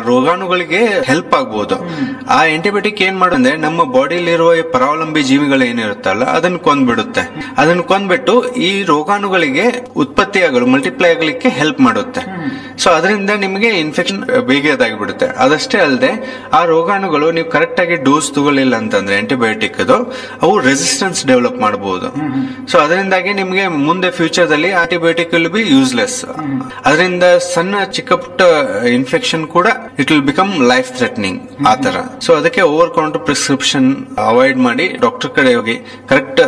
ರೋಗಾಣುಗಳಿಗೆ help ಆಗ್ಬಹುದು ಆ antibiotic ಏನ್ ಮಾಡುತ್ತೆ ನಮ್ಮ ಬಾಡಿಲಿರುವ ಈ ಪರಾವಲಂಬಿ ಜೀವಿಗಳು ಏನಿರುತ್ತಲ್ಲ ಅದನ್ನ ಕೊಂದ್ಬಿಡುತ್ತೆ ಅದನ್ನ ಕೊಂದ್ಬಿಟ್ಟು ಈ ರೋಗಾಣುಗಳಿಗೆ ಉತ್ಪತ್ತಿಯಾಗಲು ಮಲ್ಟಿಪ್ಲೈ ಆಗಲಿಕ್ಕೆ ಹೆಲ್ಪ್ ಮಾಡುತ್ತೆ ಸೊ ಅದರಿಂದ ನಿಮಗೆ ಇನ್ಫೆಕ್ಷನ್ ಬೇಗ ಇದಾಗಿಬಿಡುತ್ತೆ ಅದಷ್ಟೇ ಅಲ್ಲದೆ ಆ ರೋಗಾಣುಗಳು ನೀವು ಕರೆಕ್ಟ್ ಆಗಿ ಡೋಸ್ ತಗೊಳ್ಳಿಲ್ಲ ಅಂತಂದ್ರೆ ಆಂಟಿಬಯೋಟಿಕ್ ಅದು ಅವು ರೆಸಿಸ್ಟೆನ್ಸ್ ಡೆವಲಪ್ ಮಾಡಬಹುದು ಸೊ ಅದರಿಂದಾಗಿ ನಿಮಗೆ ಮುಂದೆ ಫ್ಯೂಚರ್ ದಲ್ಲಿ ಆಂಟಿಬಯೋಟಿಕ್ ವಿಲ್ ಬಿ ಯೂಸ್ಲೆಸ್ ಅದರಿಂದ ಸಣ್ಣ ಚಿಕ್ಕ ಪುಟ್ಟ ಇನ್ಫೆಕ್ಷನ್ ಕೂಡ it will become life threatening ಆ ತರ ಸೊ ಅದಕ್ಕೆ ಓವರ್ ಕೌಂಟರ್ ಪ್ರಿಸ್ಕ್ರಿಪ್ಷನ್ ಅವಾಯ್ಡ್ ಮಾಡಿ ಡಾಕ್ಟರ್ ಕಡೆ ಹೋಗಿ ಕರೆಕ್ಟ್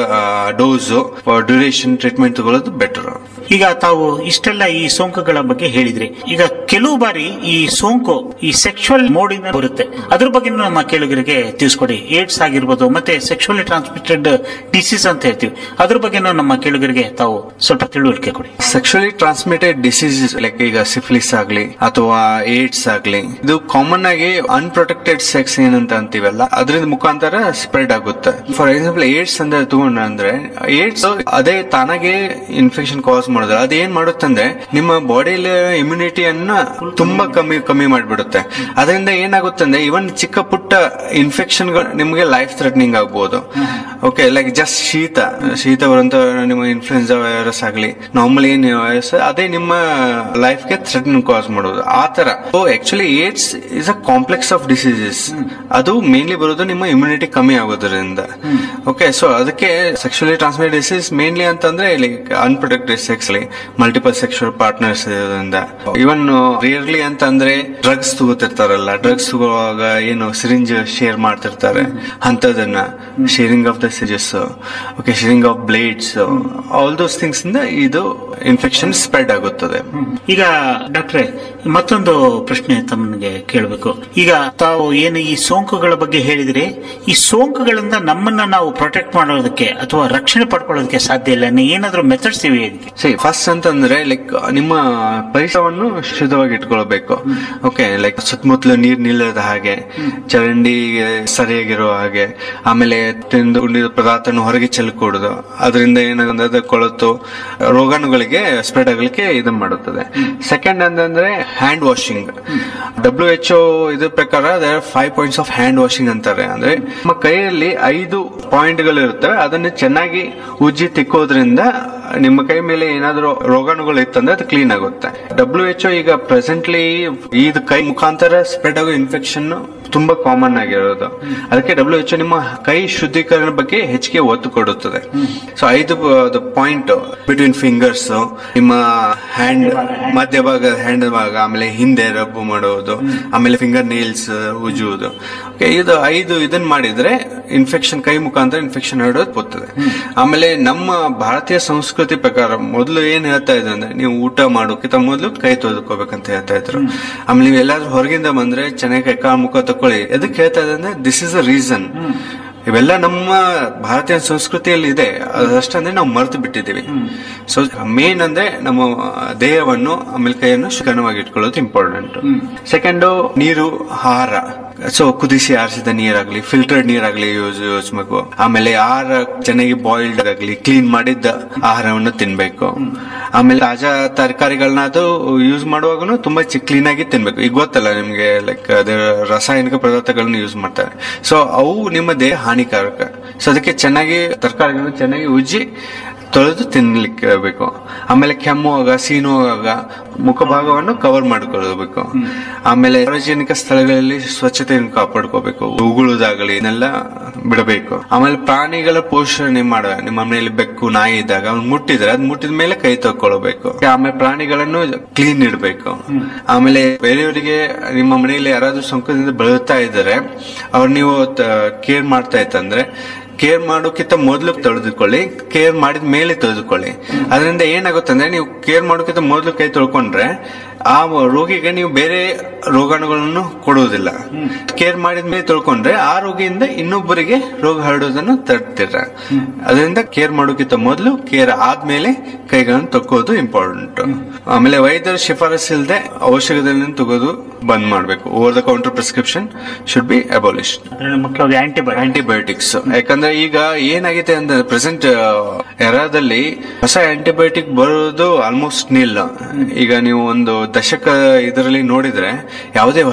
ಡೋಸ್ ಡ್ಯೂರೇಷನ್ ಟ್ರೀಟ್ಮೆಂಟ್ ತಗೊಳ್ಳೋದು ಬೆಟರ್ ಈಗ ತಾವು ಇಷ್ಟೆಲ್ಲ ಈ ಸೋಂಕುಗಳ ಬಗ್ಗೆ ಹೇಳಿದ್ರಿ ಈಗ ಕೆಲವು ಬಾರಿ ಈ ಸೋಂಕು ಈ ಸೆಕ್ಷುವಲ್ ಮೋಡಿನ ಬರುತ್ತೆ ಅದ್ರ ಬಗ್ಗೆ ನಮ್ಮ ಕೇಳುಗರಿಗೆ ತಿಳಿಸ್ಕೊಡಿ ಏಡ್ಸ್ ಆಗಿರ್ಬೋದು ಮತ್ತೆ ಸೆಕ್ಷುವಲಿ ಟ್ರಾನ್ಸ್ಮಿಟೆಡ್ ಡಿಸೀಸ್ ಅಂತ ಹೇಳ್ತೀವಿ ಅದ್ರ ಬಗ್ಗೆ ನಮ್ಮ ಕೇಳುಗರಿಗೆ ತಾವು ಸ್ವಲ್ಪ ತಿಳುವಳಿಕೆ ಕೊಡಿ ಸೆಕ್ಷುಲಿ ಟ್ರಾನ್ಸ್ಮಿಟೆಡ್ ಡಿಸೀಸಸ್ ಲೈಕ್ ಈಗ ಸಿಫಿಲಿಸ್ ಆಗ್ಲಿ ಅಥವಾ ಏಡ್ಸ್ ಆಗ್ಲಿ ಇದು ಕಾಮನ್ ಆಗಿ ಅನ್ಪ್ರೊಟೆಕ್ಟೆಡ್ ಸೆಕ್ಸ್ ಏನಂತ ಅಂತೀವಲ್ಲ ಅದರಿಂದ ಮುಖಾಂತರ ಸ್ಪ್ರೆಡ್ ಆಗುತ್ತೆ ಫಾರ್ ಎಕ್ಸಾಂಪಲ್ ಏಡ್ಸ್ ಅಂತ ತಗೊಂಡ ಅಂದ್ರೆ ಏಡ್ಸ್ ಅದೇ ತಾನಾಗೆ ಇನ್ಫೆಕ್ಷನ್ ಕಾಸ್ ಮಾಡೋದು ಅದೇನ್ ಮಾಡುತ್ತಂದ್ರೆ ನಿಮ್ಮ ಬಾಡಿಯಲ್ಲಿ ಇಮ್ಯುನಿಟಿಯನ್ನ ತುಂಬಾ ಕಮ್ಮಿ ಕಮ್ಮಿ ಮಾಡಿಬಿಡುತ್ತೆ ಅದರಿಂದ ಏನಾಗುತ್ತಂದ್ರೆ ಇವನ್ ಚಿಕ್ಕ ಪುಟ್ಟ ಇನ್ಫೆಕ್ಷನ್ ನಿಮಗೆ ಲೈಫ್ ಥ್ರೆಟ್ನಿಂಗ್ ಆಗ್ಬಹುದು ಓಕೆ ಲೈಕ್ ಜಸ್ಟ್ ಶೀತ ಶೀತ ಬರುವಂತ ನಿಮ್ಮ ಇನ್ಫ್ಲೂಯೆನ್ಸಾ ವೈರಸ್ ಆಗಲಿ ನಾರ್ಮಲ್ ಏನ್ ವೈರಸ್ ಅದೇ ನಿಮ್ಮ ಲೈಫ್ಗೆ ಥ್ರೆಟ್ನ್ ಕಾಸ್ ಮಾಡೋದು ಆ ತರ so actually AIDS is a complex of diseases ಅದು ಮೇನ್ಲಿ ಬರೋದು ನಿಮ್ಮ ಇಮ್ಯುನಿಟಿ ಕಮ್ಮಿ ಆಗೋದ್ರಿಂದ ಓಕೆ ಸೊ ಅದಕ್ಕೆ ಸೆಕ್ಷುಲಿ ಟ್ರಾನ್ಸ್ಮಿಟೆಡ್ ಡಿಸೀಸ್ ಮೇನ್ಲಿ ಅಂತಂದ್ರೆ like unprotected sex multiple sexual partners ಇರೋದ್ರಿಂದ ಇವನ್ ರಿಯರ್ಲಿ ಅಂತಂದ್ರೆ ಡ್ರಗ್ಸ್ ತಗೋತಿರ್ತಾರಲ್ಲ ಡ್ರಗ್ಸ್ ತಗೋವಾಗ ಏನು ಸಿರಿಂಜ್ ಶೇರ್ ಮಾಡ್ತಿರ್ತಾರೆ ಅಂತದನ್ನ ಶೇರಿಂಗ್ ಆಫ್ ದ ಸಿಜಸ್ okay sharing of blades all those things ಇಂದ ಇದು ಇನ್ಫೆಕ್ಷನ್ ಸ್ಪ್ರೆಡ್ ಆಗುತ್ತದೆ ಈಗ ಡಾಕ್ಟ್ರೆ ಮತ್ತೊಂದು ಪ್ರಶ್ನೆ ತಮ್ಮನಿಗೆ ಕೇಳಬೇಕು ಈಗ ತಾವು ಏನು ಈ ಸೋಂಕುಗಳ ಬಗ್ಗೆ ಹೇಳಿದ್ರಿ ಈ ಸೋಂಕುಗಳಿಂದ ನಮ್ಮನ್ನ ನಾವು ಪ್ರೊಟೆಕ್ಟ್ ಮಾಡೋದಕ್ಕೆ ಅಥವಾ ರಕ್ಷಣೆ ಪಡ್ಕೊಳ್ಳೋದಕ್ಕೆ ಸಾಧ್ಯ ಇಲ್ಲ ಇನ್ನು ಏನಾದ್ರೂ ಮೆಥಡ್ಸ್ ಇವೆ ಇದಕ್ಕೆ ಸರಿ ಫಸ್ಟ್ ಅಂತಂದ್ರೆ ಲೈಕ್ ನಿಮ್ಮ ಪರಿಸರವನ್ನು ಶುದ್ಧವಾಗಿ ಇಟ್ಕೊಳ್ಬೇಕು ಓಕೆ ಲೈಕ್ ಸುತ್ತಮುತ್ತಲು ನೀರ್ ನಿಲ್ಲದ ಹಾಗೆ ಚರಂಡಿ ಸರಿಯಾಗಿರೋ ಹಾಗೆ ಆಮೇಲೆ ತಿಂದು ಉಂಡಿದ ಪದಾರ್ಥನ ಹೊರಗೆ ಚೆಲ್ಕೊಡುದು ಅದರಿಂದ ಏನಾಗುತ್ತೆ ಕೊಳತು ರೋಗಾಣುಗಳಿಗೆ ಸ್ಪ್ರೆಡ್ ಆಗಲಿಕ್ಕೆ ಇದು ಮಾಡುತ್ತದೆ ಸೆಕೆಂಡ್ ಅಂತಂದ್ರೆ hand washing W H O ಇದ್ರ ಪ್ರಕಾರ five points of hand washing ಅಂತಾರೆ ಅಂದ್ರೆ ನಮ್ಮ ಕೈಯಲ್ಲಿ ಐದು ಪಾಯಿಂಟ್ ಗಳು ಇರ್ತವೆ ಅದನ್ನ ಚೆನ್ನಾಗಿ ಉಜ್ಜಿ ತಿಕ್ಕೋದ್ರಿಂದ ನಿಮ್ಮ ಕೈ ಮೇಲೆ ಏನಾದರೂ ರೋಗಾಣುಗಳು ಇತ್ತಂದ್ರೆ ಅದು ಕ್ಲೀನ್ ಆಗುತ್ತೆ ಡಬ್ಲ್ಯೂ ಎಚ್ ಈಗ ಪ್ರೆಸೆಂಟ್ಲಿ ಇದು ಕೈ ಮುಖಾಂತರ ಸ್ಪ್ರೆಡ್ ಆಗೋ ಇನ್ಫೆಕ್ಷನ್ ತುಂಬಾ ಕಾಮನ್ ಆಗಿರೋದು ಅದಕ್ಕೆ ಡಬ್ಲ್ಯೂ ಎಚ್ ನಿಮ್ಮ ಕೈ ಶುದ್ಧೀಕರಣ ಬಗ್ಗೆ ಹೆಚ್ಚಿಗೆ ಒತ್ತು ಕೊಡುತ್ತದೆ ಸೊ ಐದು ಪಾಯಿಂಟ್ ಬಿಟ್ವೀನ್ ಫಿಂಗರ್ಸ್ ನಿಮ್ಮ ಹ್ಯಾಂಡ್ ಮಧ್ಯಭಾಗ ಹ್ಯಾಂಡ್ ಭಾಗ ಆಮೇಲೆ ಹಿಂದೆ ರಬ್ ಮಾಡೋದು ಆಮೇಲೆ ಫಿಂಗರ್ ನೇಲ್ಸ್ ಉಜ್ಜುವುದು Okay, ಇದು ಐದು ಇದನ್ನ ಮಾಡಿದ್ರೆ ಇನ್ಫೆಕ್ಷನ್ ಕೈ ಮುಖಾಂತರ ಇನ್ಫೆಕ್ಷನ್ ಹರಡೋದು ಬರ್ತದೆ ಆಮೇಲೆ ನಮ್ಮ ಭಾರತೀಯ ಸಂಸ್ಕೃತಿ ಪ್ರಕಾರ ಮೊದಲು ಏನ್ ಹೇಳ್ತಾ ಇದ್ರು ಅಂದ್ರೆ ನೀವು ಊಟ ಮಾಡೋಕ್ಕಿಂತ ಮೊದಲು ಕೈ ತೊಳ್ಕೋಬೇಕಂತ ಹೇಳ್ತಾ ಇದ್ರು ಆಮೇಲೆ ನೀವು ಎಲ್ಲಾದ್ರೂ ಹೊರಗಿಂದ ಬಂದ್ರೆ ಚೆನ್ನಾಗಿ ಕೈ ಕಾಲು ಮುಖ ತಕೊಳ್ಳಿ ಎದಕ್ಕೆ ಹೇಳ್ತಾ ಇದೆ ಅಂದ್ರೆ ದಿಸ್ ಇಸ್ ಅ ರೀಸನ್ ಇವೆಲ್ಲ ನಮ್ಮ ಭಾರತೀಯ ಸಂಸ್ಕೃತಿಯಲ್ಲಿ ಇದೆ ಅದಷ್ಟಂದ್ರೆ ನಾವು ಮರೆತು ಬಿಟ್ಟಿದ್ದೀವಿ ಸೊ ಮೇನ್ ಅಂದ್ರೆ ನಮ್ಮ ದೇಹವನ್ನು ಆಮೇಲೆ ಕೈಯನ್ನು ಶುಕನವಾಗಿ ಇಟ್ಕೊಳ್ಳೋದು ಇಂಪಾರ್ಟೆಂಟ್ ಸೆಕೆಂಡ್ ನೀರು ಆಹಾರ ಸೊ ಕುದಿಸಿ ಆರಿಸಿದ ನೀರಾಗ್ಲಿ ಫಿಲ್ಟರ್ಡ್ ನೀರಾಗ್ಲಿ ಯೂಸ್ ಯೂಸ್ ಮಾಡಬೇಕು ಆಮೇಲೆ ಆಹಾರ ಚೆನ್ನಾಗಿ ಬಾಯ್ಲ್ಡ್ ಆಗಲಿ ಕ್ಲೀನ್ ಮಾಡಿದ್ದ ಆಹಾರವನ್ನು ತಿನ್ಬೇಕು ಆಮೇಲೆ ತಾಜಾ ತರಕಾರಿಗಳನ್ನ ಅದು ಯೂಸ್ ಮಾಡುವಾಗನು ತುಂಬಾ ಕ್ಲೀನ್ ಆಗಿ ತಿನ್ಬೇಕು ಈಗ ಗೊತ್ತಲ್ಲ ನಿಮ್ಗೆ ಲೈಕ್ ಅದೇ ರಾಸಾಯನಿಕ ಪದಾರ್ಥಗಳನ್ನ ಯೂಸ್ ಮಾಡ್ತಾರೆ ಸೊ ಅವು ನಿಮ್ಮ ದೇಹ ಹಾನಿಕಾರಕ ಸೊ ಅದಕ್ಕೆ ಚೆನ್ನಾಗಿ ತರಕಾರಿಗಳನ್ನ ಚೆನ್ನಾಗಿ ಉಜ್ಜಿ ತೊಳೆದು ತಿನ್ಲಿಕ್ಕೆ ಬೇಕು ಆಮೇಲೆ ಕೆಮ್ಮುವಾಗ ಸೀನುವಾಗ ಮುಖಭಾಗವನ್ನು ಕವರ್ ಮಾಡ್ಕೊಳ್ಬೇಕು ಆಮೇಲೆ ಸಾರ್ವಜನಿಕ ಸ್ಥಳಗಳಲ್ಲಿ ಸ್ವಚ್ಛತೆಯನ್ನು ಕಾಪಾಡ್ಕೋಬೇಕು ಉಗುಳುದಾಗಲಿ ಇದನ್ನೆಲ್ಲ ಬಿಡಬೇಕು ಆಮೇಲೆ ಪ್ರಾಣಿಗಳ ಪೋಷಣೆ ಮಾಡುವ ನಿಮ್ಮ ಮನೆಯಲ್ಲಿ ಬೆಕ್ಕು ನಾಯಿ ಇದ್ದಾಗ ಅವ್ನು ಮುಟ್ಟಿದ್ರೆ ಅದ್ ಮುಟ್ಟಿದ ಮೇಲೆ ಕೈ ತಗೊಳ್ಬೇಕು ಆಮೇಲೆ ಪ್ರಾಣಿಗಳನ್ನು ಕ್ಲೀನ್ ಇಡಬೇಕು ಆಮೇಲೆ ಬೇರೆಯವರಿಗೆ ನಿಮ್ಮ ಮನೆಯಲ್ಲಿ ಯಾರಾದ್ರೂ ಸೋಂಕದಿಂದ ಬಳಲ್ತಾ ಇದ್ದಾರೆ ಅವ್ರು ನೀವು ಕೇರ್ ಮಾಡ್ತಾ ಇತ್ತಂದ್ರೆ ಕೇರ್ ಮಾಡೋಕ್ಕಿಂತ ಮೊದಲು ತೊಳೆದುಕೊಳ್ಳಿ ಕೇರ್ ಮಾಡಿದ ಮೇಲೆ ತೊಳೆದುಕೊಳ್ಳಿ ಅದರಿಂದ ಏನಾಗುತ್ತೆ ಅಂದ್ರೆ ನೀವು ಕೇರ್ ಮಾಡೋಕ್ಕಿಂತ ಮೊದಲು ಕೈ ತೊಳ್ಕೊಂಡ್ರೆ ಆ ರೋಗಿಗೆ ನೀವು ಬೇರೆ ರೋಗಾಣುಗಳನ್ನು ಕೊಡುವುದಿಲ್ಲ ಕೇರ್ ಮಾಡಿದ ಮೇಲೆ ತೊಳ್ಕೊಂಡ್ರೆ ಆ ರೋಗಿಯಿಂದ ಇನ್ನೊಬ್ಬರಿಗೆ ರೋಗ ಹರಡೋದನ್ನು ತಡ್ತೀರ ಅದರಿಂದ ಕೇರ್ ಮಾಡೋಕ್ಕಿಂತ ಮೊದಲು ಕೇರ್ ಆದ್ಮೇಲೆ ಕೈಗಳನ್ನು ತೊಕ್ಕೋದು ಇಂಪಾರ್ಟೆಂಟ್ ಆಮೇಲೆ ವೈದ್ಯರ ಶಿಫಾರಸ್ ಇಲ್ಲದೆ ಔಷಧಗಳನ್ನು ತಗೋದು ಬಂದ್ ಮಾಡಬೇಕು over the counter prescription should be abolish ಅದರಲ್ಲಿ ಮುಖ್ಯವಾಗಿ ಆಂಟಿಬಯೋಟಿಕ್ ಆಂಟಿಬಯೋಟಿಕ್ಸ್ ಯಾಕಂದ್ರೆ ಈಗ ಏನಾಗಿದೆ ಅಂದ್ರೆ ಪ್ರೆಸೆಂಟ್ ಎರಾದಲ್ಲಿ ಹೊಸ ಆಂಟಿಬಯೋಟಿಕ್ ಬರೋದು ಆಲ್ಮೋಸ್ಟ್ ನಿಲ್ ಈಗ ನೀವು ಒಂದು ದಶಕ ಇದರಲ್ಲಿ ನೋಡಿದ್ರೆ ಯಾವುದೇ